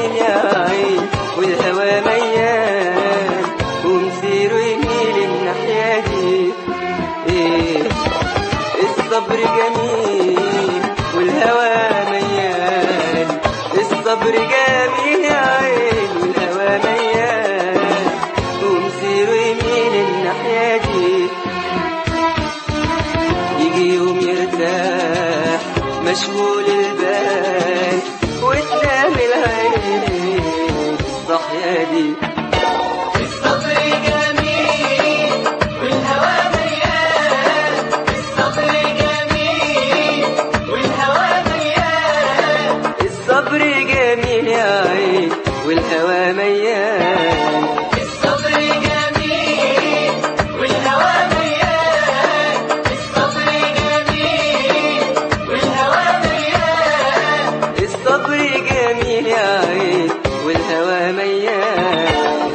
جميل يا عين والهوى ميال ومسيره يميل الناحية دي إيه الصبر جميل والهوى ميال الصبر جميل يا عين والهوى ميال ومسيره يميل الناحية دي يجي يوم يرتاح مشغول البال وتنام العين الصحية دي الصبر جميل والهوى مليان الصبر جميل والهوى مليان الصبر جميل يا عين والهوى ميال الصبر جميل والهوى مليان الصبر جميل والهوى مليان الصبر جميل يا عين والهوى ميال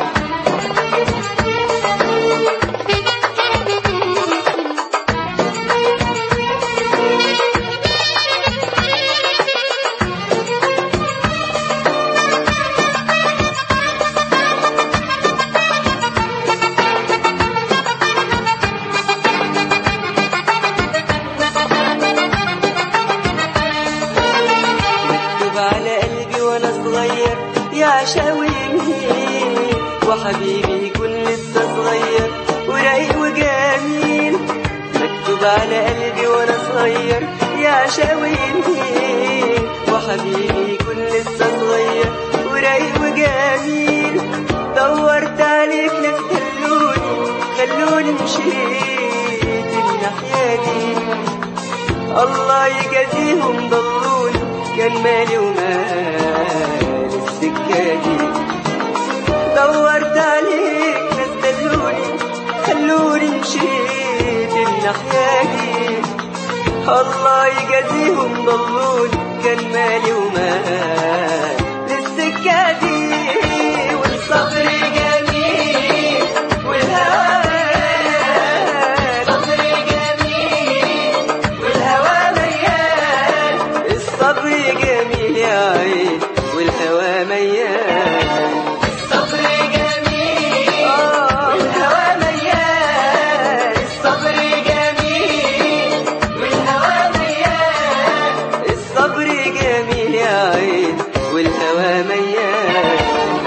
مكتوب على قلبي وانا صغير يا عشاوي يمين وحبيبي يكون لسه صغير ورايق وجميل مكتوب على قلبي وانا صغير يا عشاوي يمين وحبيبي يكون لسه صغير ورايق وجميل دورت عليك ناس خلوني خلوني مشيت الناحية دي الله يجازيهم ضلوني كان مالي ومال السكة دي دورت عليك ناس دلوني خلوني مشيت الناحية دي الله يجازيهم ضلوني كان مالي ومال السكة دي والصبر جميل والهوى الصبر جميل والهوى مليان الصبر جميل يا عين والهوى ميال الصبر جميل آه والهوى مليان الصبر جميل والهوى مليان الصبر جميل يا عين والهوى ميال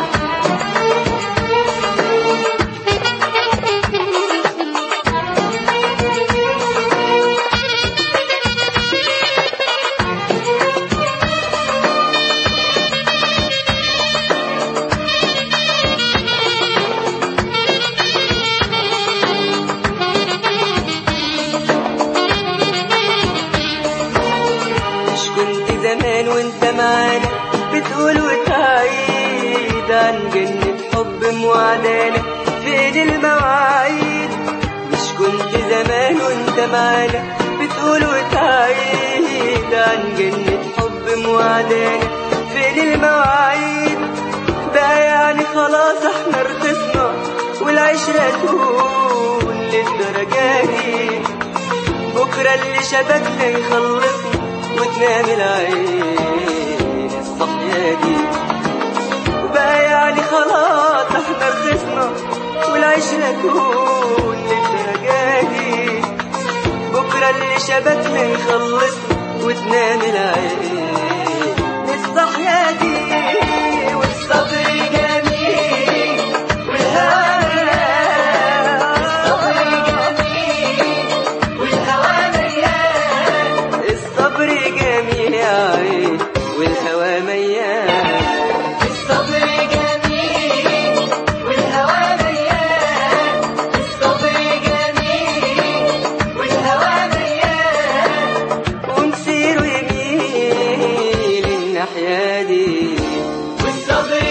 مش كنت زمان وانت معانا بتقول وتعيد عن جنة حب موعدانا فين المواعيد مش كنت زمان وانت معانا بتقول وتعيد عن جنة حب موعدانا فين المواعيد بقى يعني خلاص احنا رخصنا والعشرة تكون للدرجة دي بكرة اللي شبكنا يخلصنا وتنام العين الصحية دي وبقى يعني خلاص احنا رخصنا والعشرة تكون للدرجة دي بكرة اللي شبكنا يخلصنا وتنام العين الصحية دي والصبر جميل والهوى الصبر جميل والهوى مليان الصبر جميل يا عين والهوى ميال الصبر جميل والهوى مليان الصبر جميل والهوى مليان ومسيره يميل الناحية دي والصبر